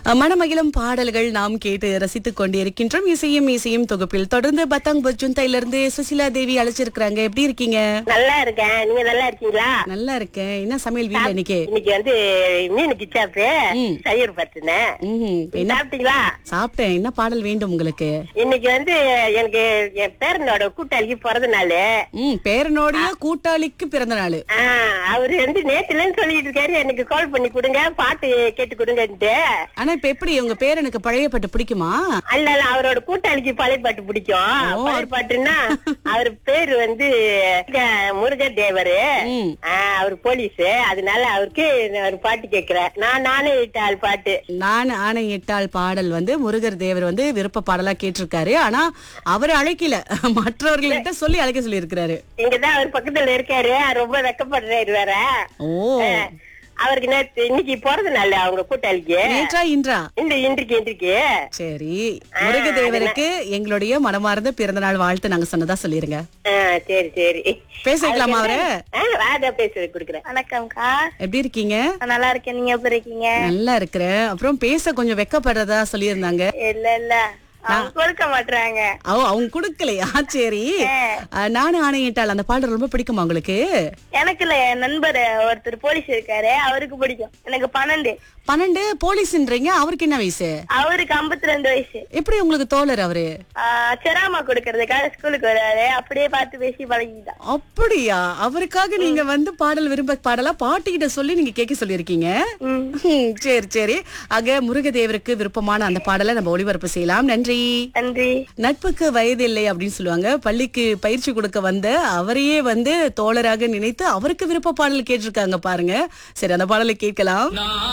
அஹ், மனமகிழும் பாடல்கள் நாம் கேட்டு ரசித்துக் கொண்டிருக்கின்றோம் இசையும் இசையும் தொகுப்பில் தொடர்ந்து பத்தாங் பஜுந்தையில இருந்து சுசிலா தேவி அழைச்சிருக்கிறாங்க எப்படி இருக்கீங்க நல்லா இருக்கேன் நீங்க நல்லா இருக்கீங்களா நல்லா இருக்கேன் என்ன சமையல் வீட்ல இன்னைக்கு இன்னைக்கு வந்து மீன் கிச்சாப்பு ம். தயிர் பத்துனேன் ம்ஹும். என்ன சாப்பிட்டீங்களா சாப்பிட்டேன் என்ன பாடல் வேண்டும் உங்களுக்கு இன்னைக்கு வந்து எனக்கு என் பேரனோட கூட்டாளிக்கு பிறந்த நாள் ம் பேரனோடைய கூட்டாளிக்கு பிறந்த நாள் அவரு வந்து நேத்துலன்னு சொல்லிட்டு இருக்காரு எனக்கு கால் பண்ணி கொடுங்க பாட்டு கேட்டு கொடுங்கன்ட்டு ஆனா இப்ப எப்படி உங்க பேரனுக்கு பழைய பாட்டு பிடிக்குமா அல்ல அல்ல, அவரோட கூட்டாளிக்கு பழைய பாட்டு பிடிக்கும் ஓ. பழைய பாட்டுன்னா அவர் பேரு வந்து முருகர் தேவரு ம். அவர் போலீஸ் அதனால அவருக்கு ஒரு பாட்டு கேக்குறேன் நான் நானே இட்டாள் பாட்டு நான் ஆணையிட்டால் பாடல் வந்து முருகர் தேவர் வந்து விருப்ப பாடலா கேட்டிருக்காரு ஆனா அவர் அழைக்கல மற்றவர்கள்கிட்ட சொல்லி அழைக்க சொல்லி இருக்கிறாரு இங்கதான் அவர் பக்கத்துல இருக்காரு ரொம்ப வெக்கப்படுறாரு வேற ஓ அவருக்கு நேத்து இன்னைக்கு பிறந்த நாள் அவங்க கூட்டாளிக்கு நேற்றா இன்றா இந்த இன்றைக்கு இன்றைக்கு சரி முருகதேவருக்கு எங்களுடைய மனமார்ந்த பிறந்த நாள் வாழ்த்து நாங்க சொன்னதா சொல்லிருங்க ஆ, சரி சரி பேச வைக்கலாமா அவரை ராஜா பேச கொடுக்குறேன் வணக்கம்க்கா எப்படி இருக்கீங்க நான் நல்லா இருக்கேன் நீங்க எப்படி இருக்கீங்க நல்லா இருக்கிறேன் அப்புறம் பேச கொஞ்சம் வெக்கப்படுறதா சொல்லியிருந்தாங்க இல்ல இல்ல அவங்க கொடுக்க மாட்டாங்க அவ அவங்க கொடுக்கலையா சரி அஹ், நானும் ஆணையிட்டால் அந்த பாடல் ரொம்ப பிடிக்குமா உங்களுக்கு எனக்கு இல்ல என் நண்பர் ஒருத்தர் போலீஸ் இருக்காரு அவருக்கு பிடிக்கும் எனக்கு பன்னெண்டு பன்னெண்டு போலீஸ்ன்றீங்க அவருக்கு என்ன வயசு அவருக்கு 52 ரெண்டு வயசு எப்படி உங்களுக்கு தோழர் அவரு ஆஹ் செராமா கொடுக்கறதுக்காக ஸ்கூலுக்கு வராரு அப்படியே பார்த்து பேசி பழகிட்டான் அப்படியா அவருக்காக நீங்க வந்து பாடல் விரும்ப பாடலா பாட்டிக்கிட்ட சொல்லி நீங்க கேட்க சொல்லியிருக்கீங்க ஹம், சரி சரி ஆக முருகதேவருக்கு விருப்பமான அந்த பாடலை நம்ம ஒளிபரப்பு செய்யலாம் நன்றி நன்றி நட்புக்கு வயது இல்லை அப்படின்னு சொல்லுவாங்க பள்ளிக்கு பயிற்சி கொடுக்க வந்த அவரையே வந்து தோழராக நினைத்து அவருக்கு விருப்ப பாடல் கேட்டிருக்காங்க பாருங்க சரி அந்த பாடலை கேட்கலாம்